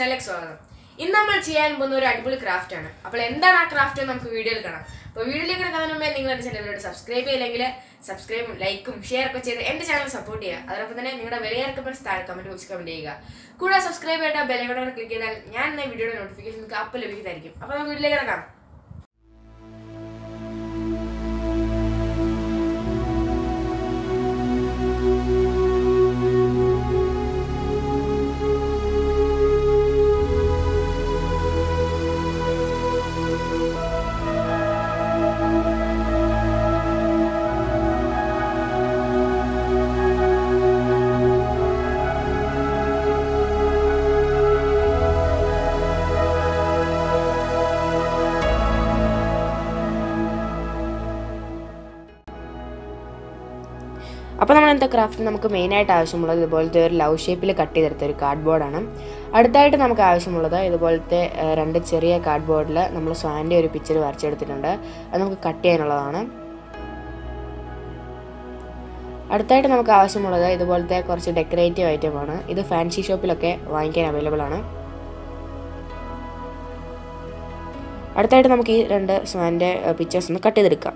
ചാനലിലേക്ക് സ്വാഗതം ഇന്ന് നമ്മൾ ചെയ്യാൻ പോകുന്ന ഒരു അടിപൊളി ക്രാഫ്റ്റ് ആണ് അപ്പോൾ എന്താണ് ആ ക്രാഫ്റ്റ് എന്ന് നമുക്ക് വീഡിയോയിൽ കാണാം അപ്പോൾ വീഡിയോയിലേക്ക് കിടക്കുന്നതിന് മുമ്പേ നിങ്ങൾ എൻ്റെ ചാനലിലോട്ട് സബ്സ്ക്രൈബ് ചെയ്യില്ലെങ്കിൽ സബ്സ്ക്രൈബും ലൈക്കും ഷെയർ ഒക്കെ ചെയ്ത് എൻ്റെ ചാനൽ സപ്പോർട്ട് ചെയ്യുക അതോടൊപ്പം തന്നെ നിങ്ങളുടെ വിലയേറെ കമൻസ് താഴെ കമൻറ്റ് ബോക്സ് കമൻറ്റ് ചെയ്യുക കൂടെ സബ്സ്ക്രൈബ് ചെയ്യേണ്ട ബെലൈക്കോടെ ക്ലിക്ക് ചെയ്താൽ ഞാൻ എന്ന വീഡിയോയുടെ നോട്ടിഫിക്കേഷൻ നിങ്ങൾക്ക് അപ്പോൾ ലഭിക്കുന്നതായിരിക്കും അപ്പോൾ നമുക്ക് വീട്ടിലേക്ക് കിടക്കാം അപ്പോൾ നമ്മൾ എന്താ ക്രാഫ്റ്റ് നമുക്ക് മെയിനായിട്ട് ആവശ്യമുള്ളത് ഇതുപോലത്തെ ഒരു ലവ് ഷേപ്പിൽ കട്ട് ചെയ്തെടുത്ത ഒരു കാർഡ് ബോർഡാണ് അടുത്തായിട്ട് നമുക്ക് ആവശ്യമുള്ളത് ഇതുപോലത്തെ ഏഹ്, രണ്ട് ചെറിയ കാർഡ് ബോർഡിൽ നമ്മൾ സ്വാൻ്റെ ഒരു പിക്ചർ വരച്ചെടുത്തിട്ടുണ്ട് അത് നമുക്ക് കട്ട് ചെയ്യാനുള്ളതാണ് അടുത്തായിട്ട് നമുക്ക് ആവശ്യമുള്ളത് ഇതുപോലത്തെ കുറച്ച് ഡെക്കറേറ്റീവ് ഐറ്റമാണ് ഇത് ഫാൻസി ഷോപ്പിലൊക്കെ വാങ്ങിക്കാൻ അവൈലബിൾ ആണ് അടുത്തായിട്ട് നമുക്ക് ഈ രണ്ട് സ്വാൻ്റെ പിക്ചേഴ്സ് ഒന്ന് കട്ട് ചെയ്തെടുക്കാം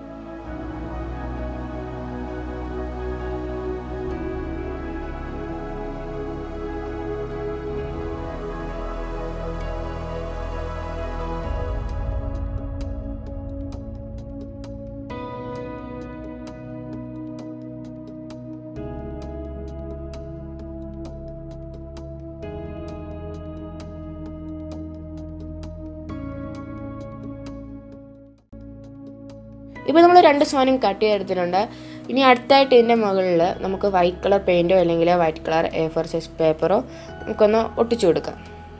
ഇപ്പോൾ നമ്മൾ രണ്ട് സാധനം കട്ട് ചെയ്തെടുത്തിട്ടുണ്ട് ഇനി അടുത്തായിട്ട് ഇതിൻ്റെ മുകളിൽ നമുക്ക് വൈറ്റ് കളർ പെയിൻറ്റോ അല്ലെങ്കിൽ white colour A four size പേപ്പറോ നമുക്കൊന്ന് ഒട്ടിച്ചു കൊടുക്കാം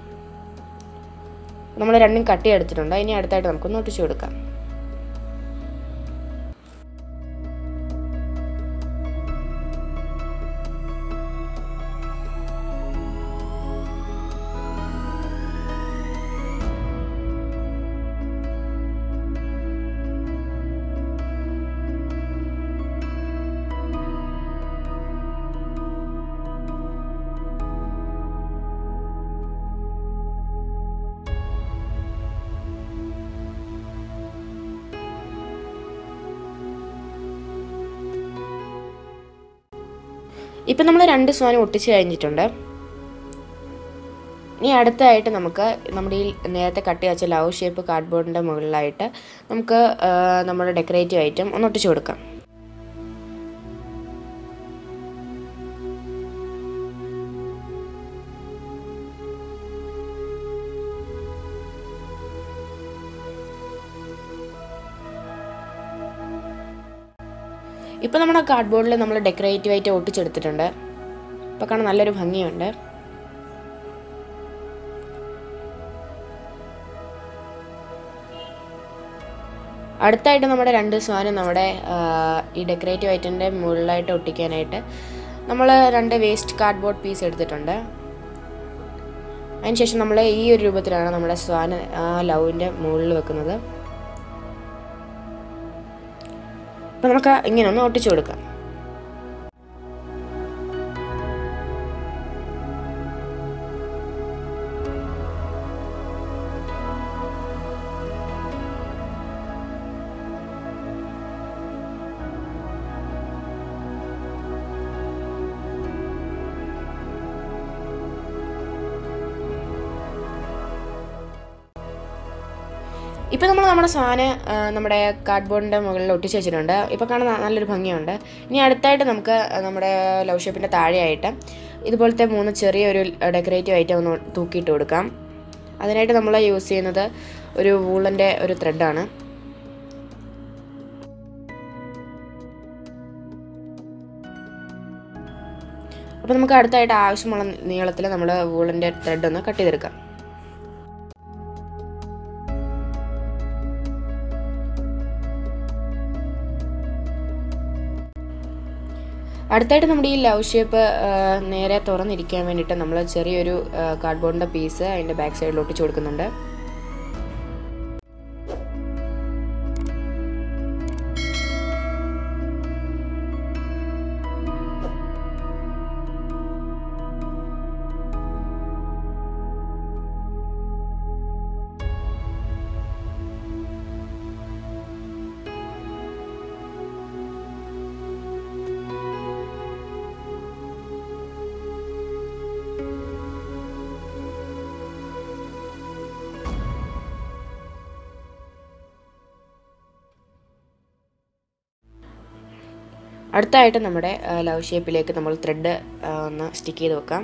നമ്മൾ രണ്ടും കട്ട് ചെയ്തെടുത്തിട്ടുണ്ട് ഇനി അടുത്തായിട്ട് നമുക്കൊന്ന് ഒട്ടിച്ചു കൊടുക്കാം ഇപ്പം നമ്മൾ രണ്ട് സാധനം ഒട്ടിച്ച് കഴിഞ്ഞിട്ടുണ്ട് ഇനി അടുത്തായിട്ട് നമുക്ക് നമ്മുടെ ഈ നേരത്തെ കട്ട് വെച്ച ലവ് ഷേപ്പ് കാർഡ്ബോർഡിൻ്റെ മുകളിലായിട്ട് നമുക്ക് ആ, നമ്മുടെ ഡെക്കറേറ്റീവ് ഐറ്റം ഒന്ന് ഒട്ടിച്ചു കൊടുക്കാം ഇപ്പോൾ നമ്മുടെ കാർഡ്ബോർഡിൽ നമ്മൾ ഡെക്കറേറ്റീവ് ആയിട്ട് ഒട്ടിച്ചെടുത്തിട്ടുണ്ട് ഇപ്പോൾ കാണാൻ നല്ലൊരു ഭംഗിയുണ്ട് അടുത്തായിട്ട് നമ്മുടെ രണ്ട് സാധനം നമ്മുടെ ആ, ഈ ഡെക്കറേറ്റീവ് ഐറ്റൻ്റെ മുകളിലായിട്ട് ഒട്ടിക്കാനായിട്ട് നമ്മൾ രണ്ട് വേസ്റ്റ് കാർഡ്ബോർഡ് പീസ് എടുത്തിട്ടുണ്ട് അതിനുശേഷം നമ്മൾ ഈ ഒരു രൂപത്തിലാണ് നമ്മുടെ സ്വാന് ആ ലവിൻ്റെ മുകളിൽ വെക്കുന്നത് അപ്പോൾ നമുക്ക് ഇങ്ങനെ ഒന്ന് ഒട്ടിച്ചു കൊടുക്കാം ഇപ്പോൾ നമ്മൾ നമ്മുടെ സാധനം ആ, നമ്മുടെ കാർഡ്ബോർഡിൻ്റെ മുകളിൽ ഒട്ടിച്ച് വെച്ചിട്ടുണ്ട് ഇപ്പോൾ കാണാൻ ന- നല്ലൊരു ഭംഗിയുണ്ട് ഇനി അടുത്തായിട്ട് നമുക്ക് നമ്മുടെ ലവ് ഷേപ്പിൻ്റെ താഴെയായിട്ട് ഇതുപോലത്തെ മൂന്ന് ചെറിയൊരു ഡെക്കറേറ്റീവ് ഐറ്റം ഒന്ന് തൂക്കിയിട്ട് കൊടുക്കാം അതിനായിട്ട് നമ്മൾ യൂസ് ചെയ്യുന്നത് ഒരു വൂളൻ്റെ ഒരു ത്രെഡാണ് അപ്പോൾ നമുക്ക് അടുത്തായിട്ട് ആവശ്യമുള്ള നീളത്തിൽ നമ്മൾ വൂളൻ്റെ ത്രെഡ് ഒന്ന് കട്ട് ചെയ്തെടുക്കാം അടുത്തായിട്ട് നമ്മുടെ ഈ ലവ് ഷേപ്പ് നേരെ തുറന്നിരിക്കാൻ വേണ്ടിയിട്ട് നമ്മൾ ചെറിയൊരു കാർഡ്ബോർഡിൻ്റെ പീസ് അതിൻ്റെ ബാക്ക് സൈഡിൽ ഒട്ടിച്ചു കൊടുക്കുന്നുണ്ട് അടുത്തായിട്ട് നമ്മുടെ ലവ് ഷേപ്പിലേക്ക് നമ്മൾ ത്രെഡ് ഒന്ന് സ്റ്റിക്ക് ചെയ്ത് വെക്കാം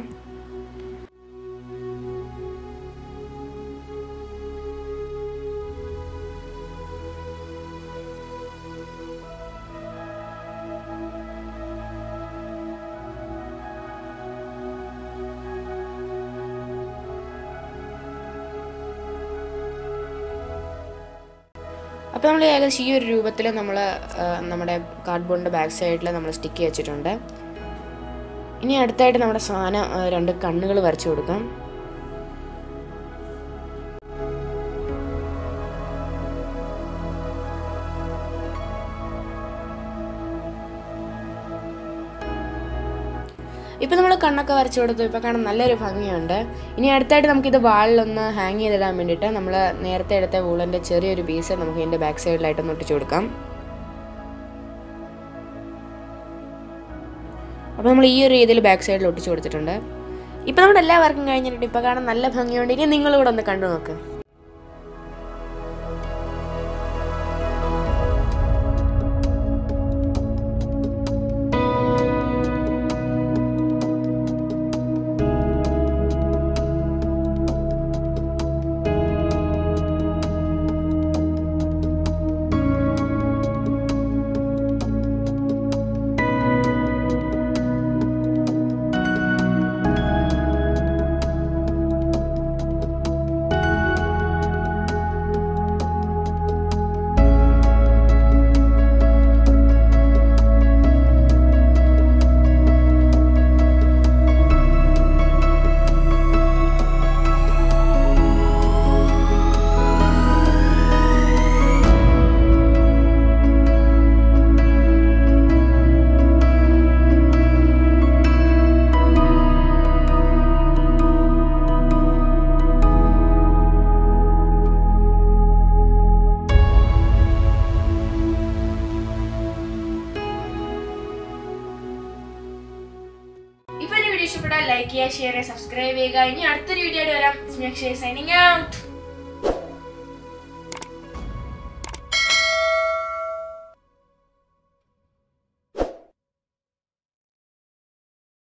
അപ്പോൾ നമ്മൾ ഏകദേശം ഈ ഒരു രൂപത്തിൽ നമ്മൾ നമ്മുടെ കാർഡ്ബോർഡിൻ്റെ ബാക്ക് സൈഡിൽ നമ്മൾ സ്റ്റിക്ക് വെച്ചിട്ടുണ്ട് ഇനി അടുത്തായിട്ട് നമ്മുടെ സാധനം ആ, രണ്ട് കണ്ണുകൾ വരച്ചു കൊടുക്കാം ഇപ്പം നമ്മൾ കണ്ണൊക്കെ വരച്ചു കൊടുത്തു ഇപ്പോൾ കാണാൻ നല്ലൊരു ഭംഗിയുണ്ട് ഇനി അടുത്തായിട്ട് നമുക്കിത് വാളിലൊന്ന് ഹാങ് ചെയ്തിടാൻ വേണ്ടിയിട്ട് നമ്മൾ നേരത്തെ എടുത്ത വൂളൻ്റെ ചെറിയൊരു പീസ് നമുക്ക് ഇതിൻ്റെ ബാക്ക് സൈഡിലായിട്ടൊന്ന് ഒട്ടിച്ചു കൊടുക്കാം അപ്പോൾ നമ്മൾ ഈ ഒരു രീതിയിൽ ബാക്ക് സൈഡിൽ ഒട്ടിച്ചു കൊടുത്തിട്ടുണ്ട് ഇപ്പോൾ നമ്മുടെ എല്ലാ വർക്കും കഴിഞ്ഞിട്ടുണ്ട് ഇപ്പോൾ കാണാൻ നല്ല ഭംഗിയുണ്ട് ഇനി നിങ്ങളിവിടെ ഒന്ന് കണ്ടു നോക്ക് ഇപ്പൊ എന്റെ വീഡിയോ ഇഷ്ടപ്പെട്ടാൽ ലൈക്ക് ചെയ്യുക ഷെയർ ചെയ്യുക സബ്സ്ക്രൈബ് ചെയ്യുക ഇനി അടുത്തൊരു വീഡിയോ ആയിട്ട് വരാം സൈനിങ് ഔട്ട്